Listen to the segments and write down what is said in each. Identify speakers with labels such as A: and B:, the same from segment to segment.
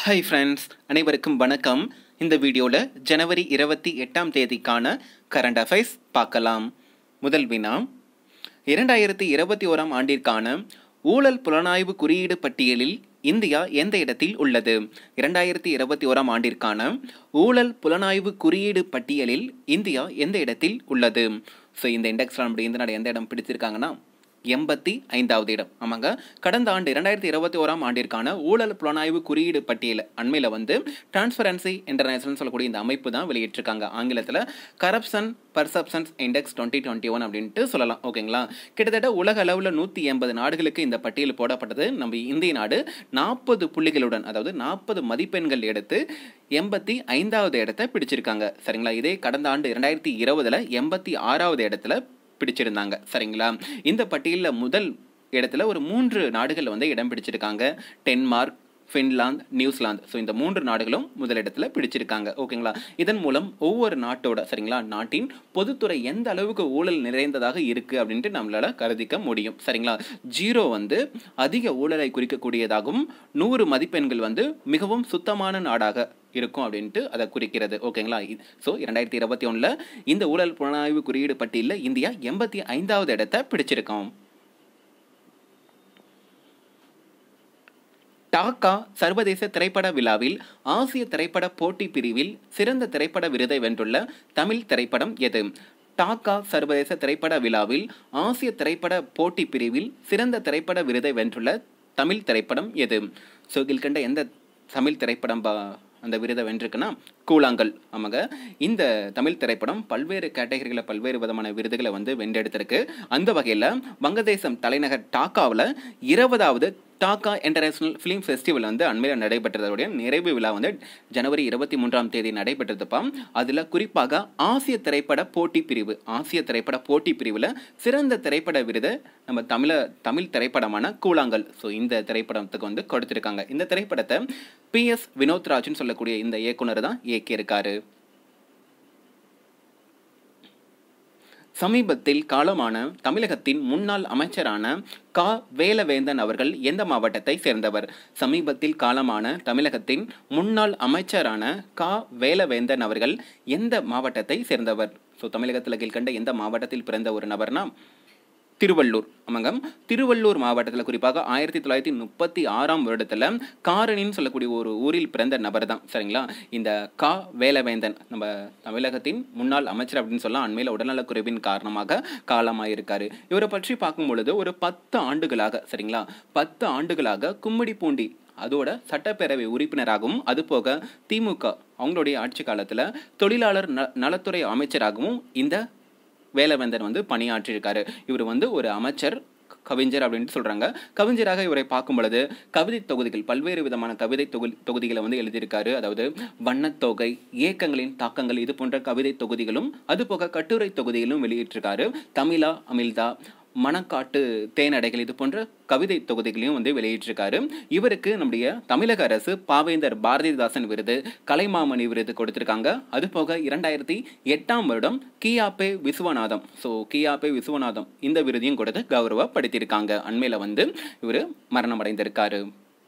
A: hi friends அனைவருக்கும் வணக்கம் இந்த வீடியோவில் ஜனவரி இருபத்தி எட்டாம் தேதிக்கான கரண்ட் அஃபைர்ஸ் பார்க்கலாம் முதல் வினா இரண்டாயிரத்தி இருபத்தி ஓராம் ஆண்டிற்கான ஊழல் புலனாய்வு குறியீடு பட்டியலில் இந்தியா எந்த இடத்தில் உள்ளது இரண்டாயிரத்தி இருபத்தி ஓராம் ஆண்டிற்கான ஊழல் புலனாய்வு குறியீடு பட்டியலில் இந்தியா எந்த இடத்தில் உள்ளது ஸோ இந்த இண்டெக்ஸில் நம்முடைய இந்த நாடு எந்த இடம் பிடிச்சிருக்காங்கன்னா எண்பத்தி ஐந்தாவது இடம் ஆமாங்க கடந்த ஆண்டு இரண்டாயிரத்தி இருபத்தி ஓராம் ஆண்டிற்கான ஊழல் புலனாய்வு குறியீடு பட்டியல் அண்மையில் வந்து டிரான்ஸ்பரன்சி இன்டர்நேஷனல் சொல்லக்கூடிய இந்த அமைப்பு தான் வெளியிட்டிருக்காங்க ஆங்கிலத்தில் corruption perceptions index twenty twenty one அப்படின்ட்டு சொல்லலாம் ஓகேங்களா கிட்டத்தட்ட உலக அளவில் நூற்றி எண்பது நாடுகளுக்கு இந்த பட்டியல் போடப்பட்டது நம்ம இந்திய நாடு நாற்பது புள்ளிகளுடன் அதாவது நாற்பது மதிப்பெண்கள் எடுத்து எண்பத்தி ஐந்தாவது இடத்தை பிடிச்சிருக்காங்க சரிங்களா இதே கடந்த ஆண்டு இரண்டாயிரத்தி இருபதில் எண்பத்தி ஆறாவது இடத்துல பிடிச்சிருந்தாங்க சரிங்களா இந்த பட்டியலில் முதல் இடத்துல ஒரு மூன்று நாடுகள் வந்து இடம் பிடிச்சிருக்காங்க டென்மார்க் ஃபின்லாந்து நியூசிலாந்து ஸோ இந்த மூன்று நாடுகளும் முதலிடத்தில் பிடிச்சிருக்காங்க ஓகேங்களா இதன் மூலம் ஒவ்வொரு நாட்டோட சரிங்களா நாட்டின் பொதுத்துறை எந்த அளவுக்கு ஊழல் நிறைந்ததாக இருக்குது அப்படின்ட்டு நம்மளால் கருதிக்க முடியும் சரிங்களா ஜீரோ வந்து அதிக ஊழலை குறிக்கக்கூடியதாகவும் நூறு மதிப்பெண்கள் வந்து மிகவும் சுத்தமான நாடாக இருக்கும் அப்படின்ட்டு அதை குறிக்கிறது ஓகேங்களா ஸோ இரண்டாயிரத்தி இருபத்தி ஒன்றில் இந்த ஊழல் புலனாய்வு குறியீடு பட்டியலில் இந்தியா எண்பத்தி ஐந்தாவது இடத்தை பிடிச்சிருக்கோம் டாக்கா சர்வதேச திரைப்பட விழாவில் ஆசிய திரைப்பட போட்டி பிரிவில் சிறந்த திரைப்பட விருதை வென்றுள்ள தமிழ் திரைப்படம் எது டாக்கா சர்வதேச திரைப்பட விழாவில் ஆசிய திரைப்பட போட்டி பிரிவில் சிறந்த திரைப்பட விருதை வென்றுள்ள தமிழ் திரைப்படம் எது ஸோ கண்ட எந்த தமிழ் திரைப்படம் அந்த விருதை வென்றிருக்குன்னா கூழாங்கல் ஆமாங்க இந்த தமிழ் திரைப்படம் பல்வேறு கேட்டகரிகளில் பல்வேறு விதமான விருதுகளை வந்து வென்றெடுத்திருக்கு அந்த வகையில் வங்கதேசம் தலைநகர் டாக்காவில் இருபதாவது டாக்கா இன்டர்நேஷனல் ஃபிலிம் ஃபெஸ்டிவல் வந்து அண்மையில் நடைபெற்றதோடைய நிறைவு விழா வந்து ஜனவரி இருபத்தி மூன்றாம் தேதி நடைபெற்றதுப்பா அதில் குறிப்பாக ஆசிய திரைப்பட போட்டி பிரிவு ஆசிய திரைப்பட போட்டி பிரிவில் சிறந்த திரைப்பட விருதை நம்ம தமிழ தமிழ் திரைப்படமான கூழாங்கல் ஸோ இந்த திரைப்படத்துக்கு வந்து கொடுத்துருக்காங்க இந்த திரைப்படத்தை பி எஸ் வினோத்ராஜ்னு சொல்லக்கூடிய இந்த இயக்குனர் தான் இயக்கியிருக்காரு சமீபத்தில் காலமான தமிழகத்தின் முன்னாள் அமைச்சரான கா வேலவேந்தன் அவர்கள் எந்த மாவட்டத்தை சேர்ந்தவர் சமீபத்தில் காலமான தமிழகத்தின் முன்னாள் அமைச்சரான கா வேலவேந்தன் அவர்கள் எந்த மாவட்டத்தை சேர்ந்தவர் ஸோ தமிழகத்தில் கீழ்கண்ட எந்த மாவட்டத்தில் பிறந்த ஒரு நபர்னா திருவள்ளூர் ஆமாங்க திருவள்ளூர் மாவட்டத்தில் குறிப்பாக ஆயிரத்தி தொள்ளாயிரத்தி முப்பத்தி ஆறாம் வருடத்தில் காரணின்னு சொல்லக்கூடிய ஒரு ஊரில் பிறந்த நபர் தான் சரிங்களா இந்த கா வேலவேந்தன் நம்ம தமிழகத்தின் முன்னாள் அமைச்சர் அப்படின்னு சொல்லலாம் அண்மையில் உடல்நலக்குறைவின் காரணமாக காலமாயிருக்காரு இவரை பற்றி பார்க்கும் பொழுது ஒரு பத்து ஆண்டுகளாக சரிங்களா பத்து ஆண்டுகளாக கும்மிடி பூண்டி அதோட சட்டப்பேரவை உறுப்பினராகவும் அதுபோக திமுக அவங்களுடைய ஆட்சி காலத்தில் தொழிலாளர் ந நலத்துறை அமைச்சராகவும் இந்த வேலவேந்தன் வந்து பணியாற்றியிருக்காரு இவர் வந்து ஒரு அமைச்சர் கவிஞர் அப்படின்ட்டு சொல்கிறாங்க கவிஞராக இவரை பார்க்கும் பொழுது கவிதை தொகுதிகள் பல்வேறு விதமான கவிதை தொகுதி தொகுதிகளை வந்து எழுதியிருக்காரு அதாவது வண்ணத்தொகை இயக்கங்களின் தாக்கங்கள் இது போன்ற கவிதை தொகுதிகளும் அதுபோக கட்டுரை தொகுதிகளும் வெளியிட்டிருக்காரு தமிழா அமிழ்தா மணக்காட்டு தேனடைகள் இது போன்ற கவிதை தொகுதிகளையும் வந்து வெளியிட்டிருக்காரு இவருக்கு நம்முடைய தமிழக அரசு பாவேந்தர் பாரதிதாசன் விருது கலைமாமணி விருது கொடுத்திருக்காங்க அது போக இரண்டாயிரத்தி எட்டாம் வருடம் கியாபே விஸ்வநாதம் ஸோ கியாபே விஸ்வநாதம் இந்த விருதையும் கொடுத்து கௌரவப்படுத்தியிருக்காங்க அண்மையில் வந்து இவர் மரணம் அடைந்திருக்காரு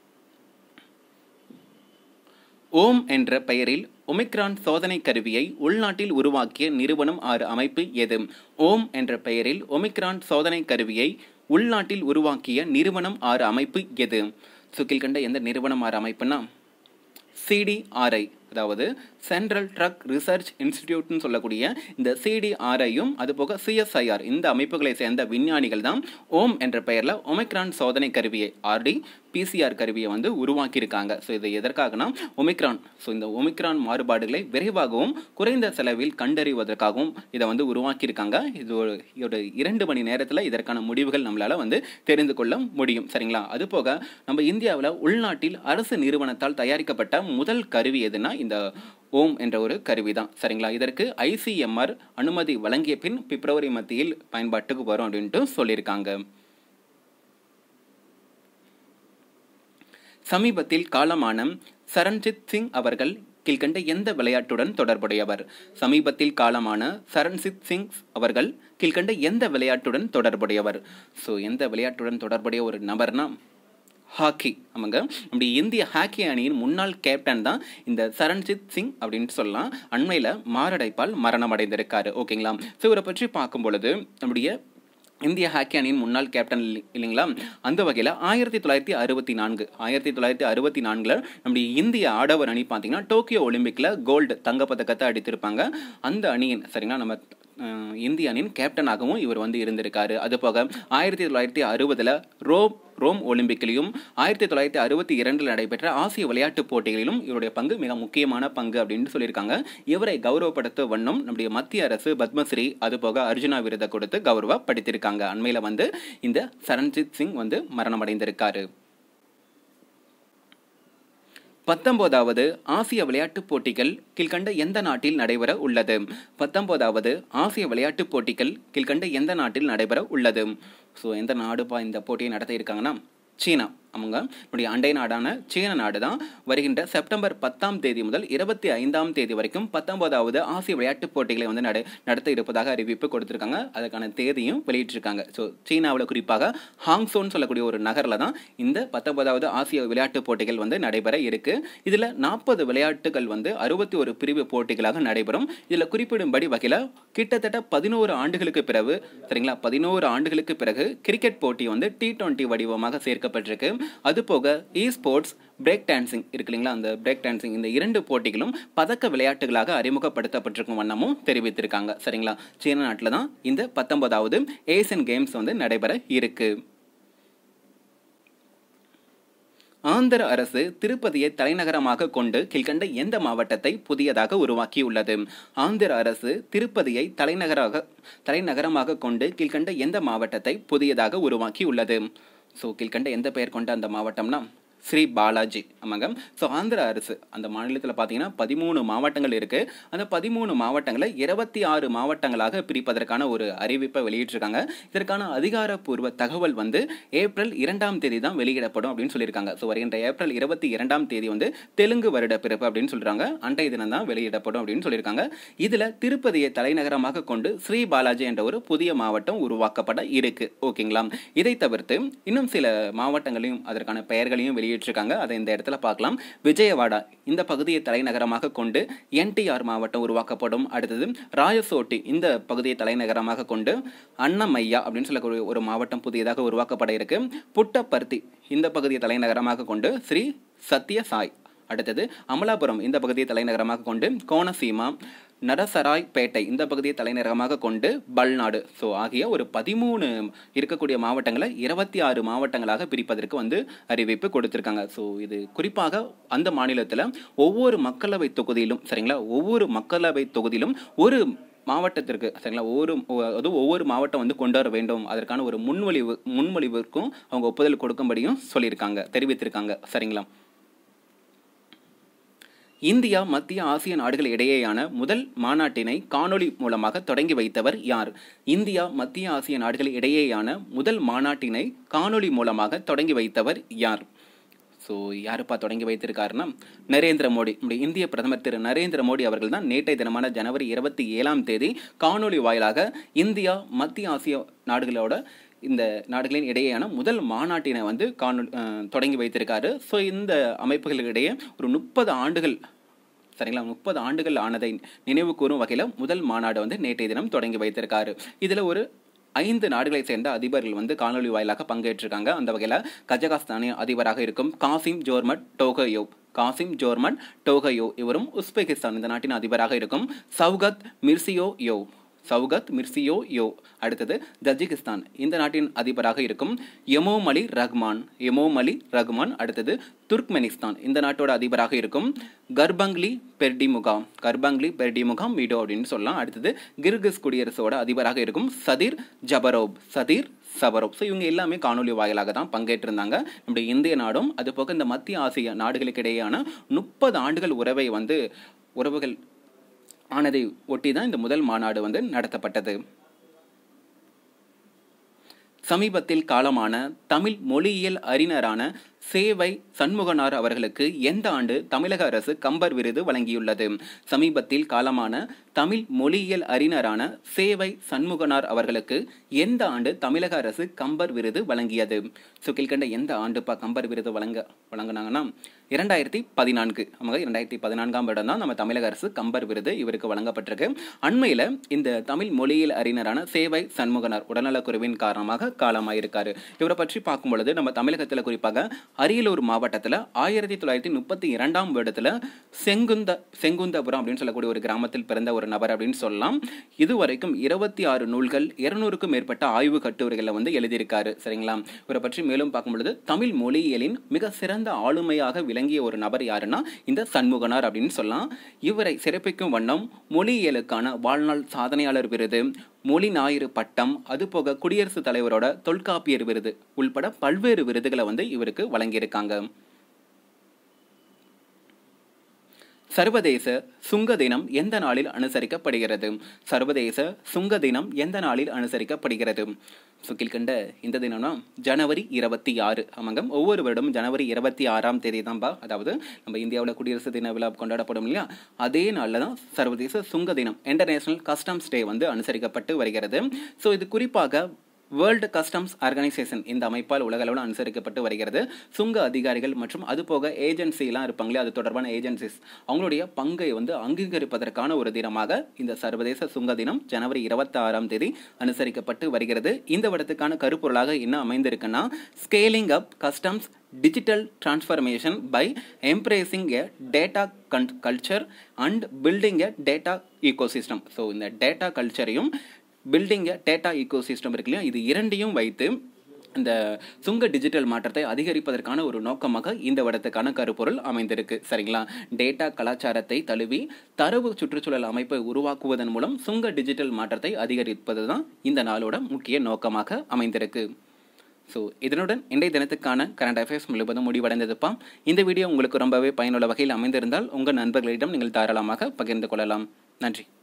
A: ஓம் என்ற பெயரில் ஒமிக்ரான் சோதனை கருவியை உள்நாட்டில் உருவாக்கிய நிறுவனம் ஆறு அமைப்பு எது ஓம் என்ற பெயரில் ஒமிக்ரான் சோதனை கருவியை உள்நாட்டில் உருவாக்கிய நிறுவனம் ஆறு அமைப்பு எது சுக்கில் கண்ட எந்த நிறுவனம் ஆறு அமைப்புனா சிடிஆர்ஐ அதாவது சென்ட்ரல் ட்ரக் ரிசர்ச் இன்ஸ்டிடியூட்னு சொல்லக்கூடிய இந்த சிடிஆர்ஐயும் அதுபோக சிஎஸ்ஐஆர் இந்த அமைப்புகளை சேர்ந்த விஞ்ஞானிகள் தான் ஓம் என்ற பெயரில் ஒமிக்ரான் சோதனை கருவியை ஆர்டி பிசிஆர் கருவியை வந்து உருவாக்கியிருக்காங்க ஸோ இது எதற்காகனா ஒமிக்ரான் ஸோ இந்த ஒமிக்ரான் மாறுபாடுகளை விரைவாகவும் குறைந்த செலவில் கண்டறிவதற்காகவும் இதை வந்து உருவாக்கியிருக்காங்க இது ஒரு ஒரு இரண்டு மணி நேரத்தில் இதற்கான முடிவுகள் நம்மளால் வந்து தெரிந்து கொள்ள முடியும் சரிங்களா அதுபோக நம்ம இந்தியாவில் உள்நாட்டில் அரசு நிறுவனத்தால் தயாரிக்கப்பட்ட முதல் கருவி எதுனா இந்த ஓம் என்ற ஒரு கருவி தான் சரிங்களா இதற்கு ஐசிஎம்ஆர் அனுமதி வழங்கிய பின் பிப்ரவரி மத்தியில் பயன்பாட்டுக்கு வரும் அப்படின்ட்டு சொல்லியிருக்காங்க சமீபத்தில் காலமான சரண்ஜித் சிங் அவர்கள் கீழ்கண்ட எந்த விளையாட்டுடன் தொடர்புடையவர் சமீபத்தில் காலமான சரண்ஜித் சிங் அவர்கள் கீழ்கண்ட எந்த விளையாட்டுடன் தொடர்புடையவர் ஸோ எந்த விளையாட்டுடன் தொடர்புடைய ஒரு நபர்னா ஹாக்கி ஆமாங்க நம்முடைய இந்திய ஹாக்கி அணியின் முன்னாள் கேப்டன் தான் இந்த சரண்ஜித் சிங் அப்படின்னு சொல்லலாம் அண்மையில் மாரடைப்பால் மரணம் அடைந்திருக்காரு ஓகேங்களா ஸோ இவரை பற்றி பார்க்கும் பொழுது நம்முடைய இந்திய ஹாக்கி அணியின் முன்னாள் கேப்டன் இல்லி- இல்லைங்களா அந்த வகையில் ஆயிரத்தி தொள்ளாயிரத்தி அறுபத்தி நான்கு ஆயிரத்தி தொள்ளாயிரத்தி அறுபத்தி நான்கில் நம்முடைய இந்திய ஆடவர் அணி பார்த்தீங்கன்னா டோக்கியோ ஒலிம்பிக்கில் கோல்டு தங்கப்பதக்கத்தை அடித்திருப்பாங்க அந்த அணியின் சரிங்களா நம்ம அஹ், இந்திய அணியின் கேப்டனாகவும் இவர் வந்து இருந்திருக்காரு அது போக ஆயிரத்தி தொள்ளாயிரத்தி அறுபதில் ரோம் ரோம் ஒலிம்பிக்லையும் ஆயிரத்தி தொள்ளாயிரத்தி அறுபத்தி இரண்டில் நடைபெற்ற ஆசிய விளையாட்டுப் போட்டிகளிலும் இவருடைய பங்கு மிக முக்கியமான பங்கு அப்படின்னு சொல்லியிருக்காங்க இவரை கௌரவப்படுத்த வண்ணம் நம்முடைய மத்திய அரசு பத்மஸ்ரீ அதுபோக அர்ஜுனா விருதை கொடுத்து கௌரவப்படுத்தியிருக்காங்க அண்மையில் வந்து இந்த சரண்ஜித் சிங் வந்து மரணமடைந்திருக்காரு பத்தொன்பதாவது ஆசிய விளையாட்டுப் போட்டிகள் கீழ்கண்ட எந்த நாட்டில் நடைபெற உள்ளது பத்தொன்பதாவது ஆசிய விளையாட்டுப் போட்டிகள் கீழ்கண்ட எந்த நாட்டில் நடைபெற உள்ளது ஸோ எந்த நாடுப்பா இந்த போட்டியை நடத்த இருக்காங்கன்னா சீனா அவங்க நம்முடைய அண்டை நாடான சீன நாடு தான் வருகின்ற செப்டம்பர் பத்தாம் தேதி முதல் இருபத்தி ஐந்தாம் தேதி வரைக்கும் பத்தொன்பதாவது ஆசிய விளையாட்டுப் போட்டிகளை வந்து நட நடத்த இருப்பதாக அறிவிப்பு கொடுத்துருக்காங்க அதுக்கான தேதியும் வெளியிட்டிருக்காங்க ஸோ சீனாவில் குறிப்பாக ஹாங்சோன்னு சொல்லக்கூடிய ஒரு நகரில் தான் இந்த பத்தொன்பதாவது ஆசிய விளையாட்டுப் போட்டிகள் வந்து நடைபெற இருக்கு இதில் நாற்பது விளையாட்டுகள் வந்து அறுபத்தி ஒரு பிரிவு போட்டிகளாக நடைபெறும் இதில் குறிப்பிடும்படி வகையில் கிட்டத்தட்ட பதினோரு ஆண்டுகளுக்கு பிறகு சரிங்களா பதினோரு ஆண்டுகளுக்கு பிறகு கிரிக்கெட் போட்டி வந்து டி டுவெண்ட்டி வடிவமாக சேர்க்கப்பட்டிருக்கு அது போக இ ஸ்போர்ட்ஸ் பிரேக் டான்சிங் இருக்கு இல்லைங்களா அந்த பிரேக் டான்சிங் இந்த இரண்டு போட்டிகளும் பதக்க விளையாட்டுகளாக அறிமுகப்படுத்தப்பட்டிருக்கும் வண்ணமும் தெரிவித்திருக்காங்க சரிங்களா சீன நாட்டில் தான் இந்த பத்தொன்பதாவது ஏசியன் கேம்ஸ் வந்து நடைபெற இருக்கு ஆந்திர அரசு திருப்பதியை தலைநகரமாக கொண்டு கீழ்கண்ட எந்த மாவட்டத்தை புதியதாக உருவாக்கியுள்ளது ஆந்திர அரசு திருப்பதியை தலைநகராக தலைநகரமாக கொண்டு கீழ்கண்ட எந்த மாவட்டத்தை புதியதாக உருவாக்கியுள்ளது ஸோ கீழ்கண்ட எந்த பெயர் கொண்ட அந்த மாவட்டம்னா ஸ்ரீ பாலாஜி ஆமாங்க ஸோ ஆந்திர அரசு அந்த மாநிலத்தில் பார்த்தீங்கன்னா பதிமூணு மாவட்டங்கள் இருக்குது அந்த பதிமூணு மாவட்டங்களை இருபத்தி ஆறு மாவட்டங்களாக பிரிப்பதற்கான ஒரு அறிவிப்பை வெளியிட்டிருக்காங்க இதற்கான அதிகாரப்பூர்வ தகவல் வந்து ஏப்ரல் இரண்டாம் தேதி தான் வெளியிடப்படும் அப்படின்னு சொல்லியிருக்காங்க ஸோ வருகின்ற ஏப்ரல் இருபத்தி இரண்டாம் தேதி வந்து தெலுங்கு வருட பிறப்பு அப்படின்னு சொல்கிறாங்க அன்றைய தினம் தான் வெளியிடப்படும் அப்படின்னு சொல்லியிருக்காங்க இதில் திருப்பதியை தலைநகரமாக கொண்டு ஸ்ரீ பாலாஜி என்ற ஒரு புதிய மாவட்டம் உருவாக்கப்பட இருக்கு ஓகேங்களா இதை தவிர்த்து இன்னும் சில மாவட்டங்களையும் அதற்கான பெயர்களையும் வெளியிட்டிருக்காங்க அதை இந்த இடத்துல பார்க்கலாம் விஜயவாடா இந்த பகுதியை தலைநகரமாக கொண்டு என்டிஆர் மாவட்டம் உருவாக்கப்படும் அடுத்தது ராயசோட்டி இந்த பகுதியை தலைநகரமாக கொண்டு அன்னமையா அப்படின்னு சொல்லக்கூடிய ஒரு மாவட்டம் புதியதாக உருவாக்கப்பட இருக்கு புட்டப்பர்த்தி இந்த பகுதியை தலைநகரமாக கொண்டு ஸ்ரீ சத்ய சாய் அடுத்தது அமலாபுரம் இந்த பகுதியை தலைநகரமாக கொண்டு கோனசீமா நரசராய்பேட்டை இந்த பகுதியை தலைநகரமாக கொண்டு பல்நாடு ஸோ ஆகிய ஒரு பதிமூணு இருக்கக்கூடிய மாவட்டங்களை இருபத்தி ஆறு மாவட்டங்களாக பிரிப்பதற்கு வந்து அறிவிப்பு கொடுத்துருக்காங்க ஸோ இது குறிப்பாக அந்த மாநிலத்தில் ஒவ்வொரு மக்களவை தொகுதியிலும் சரிங்களா ஒவ்வொரு மக்களவை தொகுதியிலும் ஒரு மாவட்டத்திற்கு சரிங்களா ஒவ்வொரு அதுவும் ஒவ்வொரு மாவட்டம் வந்து கொண்டு வர வேண்டும் அதற்கான ஒரு முன்மொழிவு முன்மொழிவிற்கும் அவங்க ஒப்புதல் கொடுக்கும்படியும் சொல்லியிருக்காங்க தெரிவித்திருக்காங்க சரிங்களா இந்தியா மத்திய ஆசிய நாடுகள் இடையேயான முதல் மாநாட்டினை காணொளி மூலமாக தொடங்கி வைத்தவர் யார் இந்தியா மத்திய ஆசிய நாடுகள் இடையேயான முதல் மாநாட்டினை காணொளி மூலமாக தொடங்கி வைத்தவர் யார் ஸோ யாருப்பா தொடங்கி வைத்திருக்காருன்னா நரேந்திர மோடி நம்முடைய இந்திய பிரதமர் திரு நரேந்திர மோடி அவர்கள் தான் நேற்றைய தினமான ஜனவரி இருபத்தி ஏழாம் தேதி காணொளி வாயிலாக இந்தியா மத்திய ஆசிய நாடுகளோட இந்த நாடுகளின் இடையேயான முதல் மாநாட்டினை வந்து காணொலி அஹ், தொடங்கி வைத்திருக்காரு ஸோ இந்த அமைப்புகளிடையே ஒரு முப்பது ஆண்டுகள் சரிங்களா முப்பது ஆண்டுகள் ஆனதை நினைவு கூறும் வகையில் முதல் மாநாடு வந்து நேற்றைய தினம் தொடங்கி வைத்திருக்காரு இதில் ஒரு ஐந்து நாடுகளை சேர்ந்த அதிபர்கள் வந்து காணொலி வாயிலாக பங்கேற்றிருக்காங்க அந்த வகையில் கஜகஸ்தானின் அதிபராக இருக்கும் காசிம் ஜோர்மட் டோகயோ காசிம் ஜோர்மட் டோகயோ இவரும் உஸ்பெகிஸ்தான் இந்த நாட்டின் அதிபராக இருக்கும் சவுகத் மிர்சியோ யோ சவுகத் மிர்சியோ யோ அடுத்தது தஜிகிஸ்தான் இந்த நாட்டின் அதிபராக இருக்கும் எமோமலி ரஹ்மான் எமோமலி ரஹ்மான் அடுத்தது துர்க்மெனிஸ்தான் இந்த நாட்டோட அதிபராக இருக்கும் கர்பங்லி பெர்டிமுகாம் கர்பங்லி பெர்டிமுகாம் மீடோ அப்படின்னு சொல்லலாம் அடுத்தது கிர்கிஸ் குடியரசோட அதிபராக இருக்கும் சதீர் ஜபரோப் சதீர் சபரோப் ஸோ இவங்க எல்லாமே காணொலி வாயிலாக தான் பங்கேற்றிருந்தாங்க நம்முடைய இந்திய நாடும் அது போக இந்த மத்திய ஆசிய நாடுகளுக்கு இடையேயான முப்பது ஆண்டுகள் உறவை வந்து உறவுகள் ஆனதை ஒட்டி தான் இந்த முதல் மாநாடு வந்து நடத்தப்பட்டது சமீபத்தில் காலமான தமிழ் மொழியியல் அறிஞரான சேவை சண்முகனார் அவர்களுக்கு எந்த ஆண்டு தமிழக அரசு கம்பர் விருது வழங்கியுள்ளது சமீபத்தில் காலமான தமிழ் மொழியியல் அறிஞரான சேவை சண்முகனார் அவர்களுக்கு எந்த ஆண்டு தமிழக அரசு கம்பர் விருது வழங்கியது ஸோ கீழ்கண்ட எந்த ஆண்டுப்பா கம்பர் விருது வழங்க வழங்கினாங்கன்னா இரண்டாயிரத்தி பதினான்கு ஆமாங்க இரண்டாயிரத்தி பதினான்காம் வருடம் தான் நம்ம தமிழக அரசு கம்பர் விருது இவருக்கு வழங்கப்பட்டிருக்கு அண்மையில் இந்த தமிழ் மொழியியல் அறிஞரான சேவை சண்முகனார் உடல்நலக்குறைவின் காரணமாக காலமாயிருக்காரு இவரை பற்றி பார்க்கும் பொழுது நம்ம தமிழகத்தில் குறிப்பாக அரியலூர் மாவட்டத்தில் ஆயிரத்தி தொள்ளாயிரத்தி முப்பத்தி இரண்டாம் வருடத்தில் செங்குந்த செங்குந்தபுரம் அப்படின்னு சொல்லக்கூடிய ஒரு கிராமத்தில் பிறந்த ஒரு நபர் அப்படின்னு சொல்லலாம் இதுவரைக்கும் இருபத்தி ஆறு நூல்கள் இருநூறுக்கும் மேற்பட்ட ஆய்வு கட்டுரைகளை வந்து எழுதியிருக்காரு சரிங்களா இவரை பற்றி மேலும் பார்க்கும் பொழுது தமிழ் மொழியியலின் மிக சிறந்த ஆளுமையாக விளங்கிய ஒரு நபர் யாருன்னா இந்த சண்முகனார் அப்படின்னு சொல்லலாம் இவரை சிறப்பிக்கும் வண்ணம் மொழியியலுக்கான வாழ்நாள் சாதனையாளர் விருது மொழி ஞாயிறு பட்டம் அதுபோக குடியரசுத் தலைவரோட தொல்காப்பியர் விருது உள்பட பல்வேறு விருதுகளை வந்து இவருக்கு வழங்கியிருக்காங்க சர்வதேச சுங்க தினம் எந்த நாளில் அனுசரிக்கப்படுகிறது சர்வதேச சுங்க தினம் எந்த நாளில் அனுசரிக்கப்படுகிறது ஸோ கீழ்கண்ட இந்த தினம்னா ஜனவரி இருபத்தி ஆறு ஆமாங்க ஒவ்வொரு வருடமும் ஜனவரி இருபத்தி ஆறாம் தேதி தான்ப்பா அதாவது நம்ம இந்தியாவில் குடியரசு தின விழா கொண்டாடப்படும் இல்லையா அதே நாளில் தான் சர்வதேச சுங்க தினம் இன்டர்நேஷனல் கஸ்டம்ஸ் டே வந்து அனுசரிக்கப்பட்டு வருகிறது ஸோ இது குறிப்பாக வேர்ல்டு கஸ்டம்ஸ் ஆர்கனைசேஷன் இந்த அமைப்பால் உலகளவில் அனுசரிக்கப்பட்டு வருகிறது சுங்க அதிகாரிகள் மற்றும் அது போக ஏஜென்சிலாம் இருப்பாங்களே அது தொடர்பான ஏஜென்சிஸ் அவங்களுடைய பங்கை வந்து அங்கீகரிப்பதற்கான ஒரு தினமாக இந்த சர்வதேச சுங்க தினம் ஜனவரி இருபத்தி ஆறாம் தேதி அனுசரிக்கப்பட்டு வருகிறது இந்த வருடத்துக்கான கருப்பொருளாக என்ன அமைந்திருக்குன்னா scaling up customs digital transformation by embracing a data கன் culture and building a data ecosystem so இந்த டேட்டா கல்ச்சரையும் பில்டிங் டேட்டா ஈகோ சிஸ்டம் இருக்கு இல்லையா இது இரண்டையும் வைத்து இந்த சுங்க டிஜிட்டல் மாற்றத்தை அதிகரிப்பதற்கான ஒரு நோக்கமாக இந்த வருடத்துக்கான கருப்பொருள் அமைந்திருக்கு சரிங்களா டேட்டா கலாச்சாரத்தை தழுவி தரவு சுற்றுச்சூழல் அமைப்பை உருவாக்குவதன் மூலம் சுங்க டிஜிட்டல் மாற்றத்தை அதிகரிப்பது தான் இந்த நாளோட முக்கிய நோக்கமாக அமைந்திருக்கு ஸோ இதனுடன் இன்றைய தினத்துக்கான கரண்ட் அஃபேர்ஸ் முழுவதும் முடிவடைந்ததுப்பா இந்த வீடியோ உங்களுக்கு ரொம்பவே பயனுள்ள வகையில் அமைந்திருந்தால் உங்கள் நண்பர்களிடம் நீங்கள் தாராளமாக பகிர்ந்து கொள்ளலாம் நன்றி